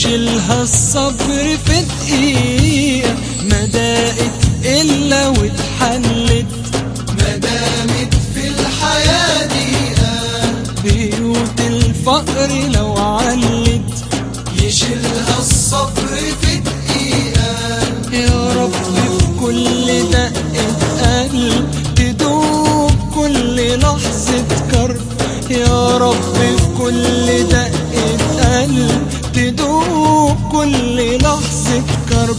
يشيلها الصبر في دقيقة ما دقت إلا واتحلت ما دامت في الحياة دقيقة بيوت الفقر لو علت يشيلها الصبر في دقيقة يا رب في كل دقة قلب تدوب كل لحظة كرب يا رب في كل دقة قلب تدوب كل لحظة كرب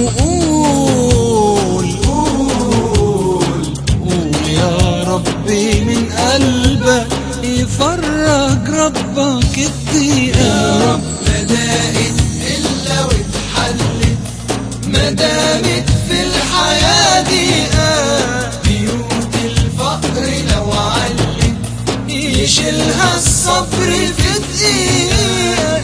وقول قول قول يا ربي من قلبك يفرج ربك الضيقة يا رب ما دقت إلا واتحلت ما دامت في الحياة دقيقة بيوت الفقر لو علت يشيلها الصبر في دقيقة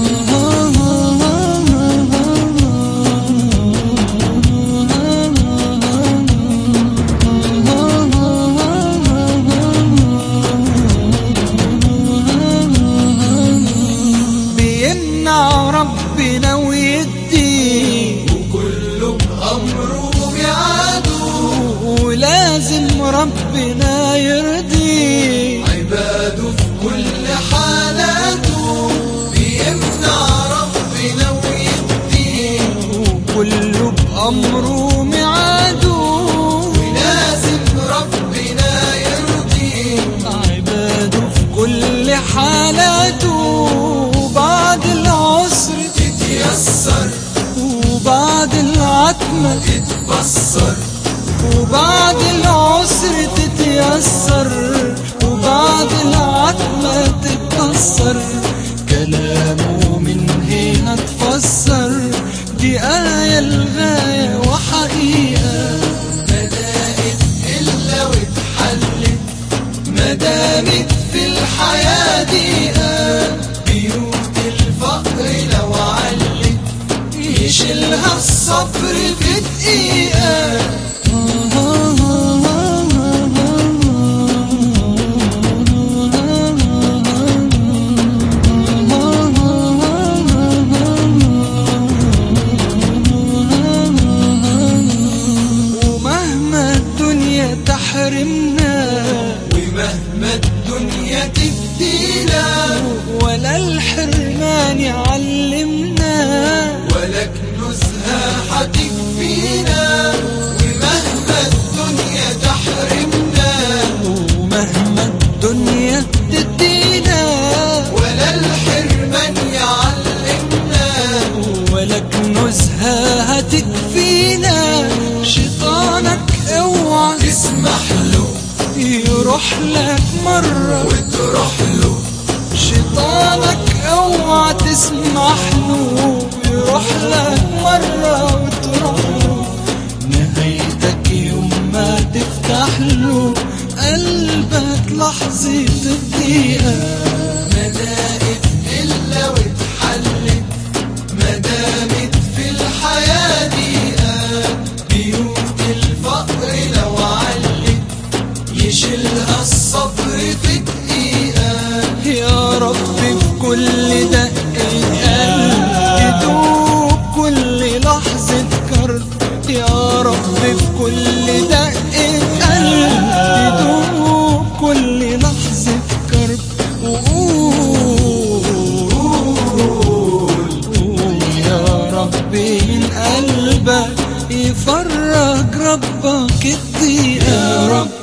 بيمنع ربنا ويدي وكله بأمره وبيعاده ولازم ربنا يرضي عباده في كل حالاته بيمنع ربنا ويديه وكله بأمره ميعاده ولازم ربنا يرضيه عباده في كل حالاته وبعد العسر تتيسر وبعد العتمة تتبصر وبعد العسر تتيسر وبعد العتمة تتكسر كلامه من هنا تفسر دي آية الغاية وحقيقة ما دامت إلا واتحلت ما دامت في الحياة دقيقة بيوت الفقر لو علت يشيلها الصبر في دقيقة ومهما الدنيا تحرمنا ومهما الدنيا تدينا ولا الحرمان يعلمنا ولا كنوزها حتكفينا ومهما الدنيا تحرمنا ومهما الدنيا تدينا ولا الحرمان يعلمنا ولا كنوزها هتكفينا شيطانك اوعى تسمح له يروح لك مرة وتروح له شيطانك اوعى تسمح له يروح لك مرة وتروح له نهايتك يوم ما تفتح له قلبك لحظة الضيقة ما دامت إلا واتحلت ما دامت في الحياة دقيقة بيوت الفقر لو علت يشيلها الصبر في دقيقة يا رب في كل دقة قلب تدوب كل لحظة كرب يا رب في كل دقة قلب تدوب كل لحظة كرب وقول قول يا ربي من قلبك يفرج ربك الضيقة يا رب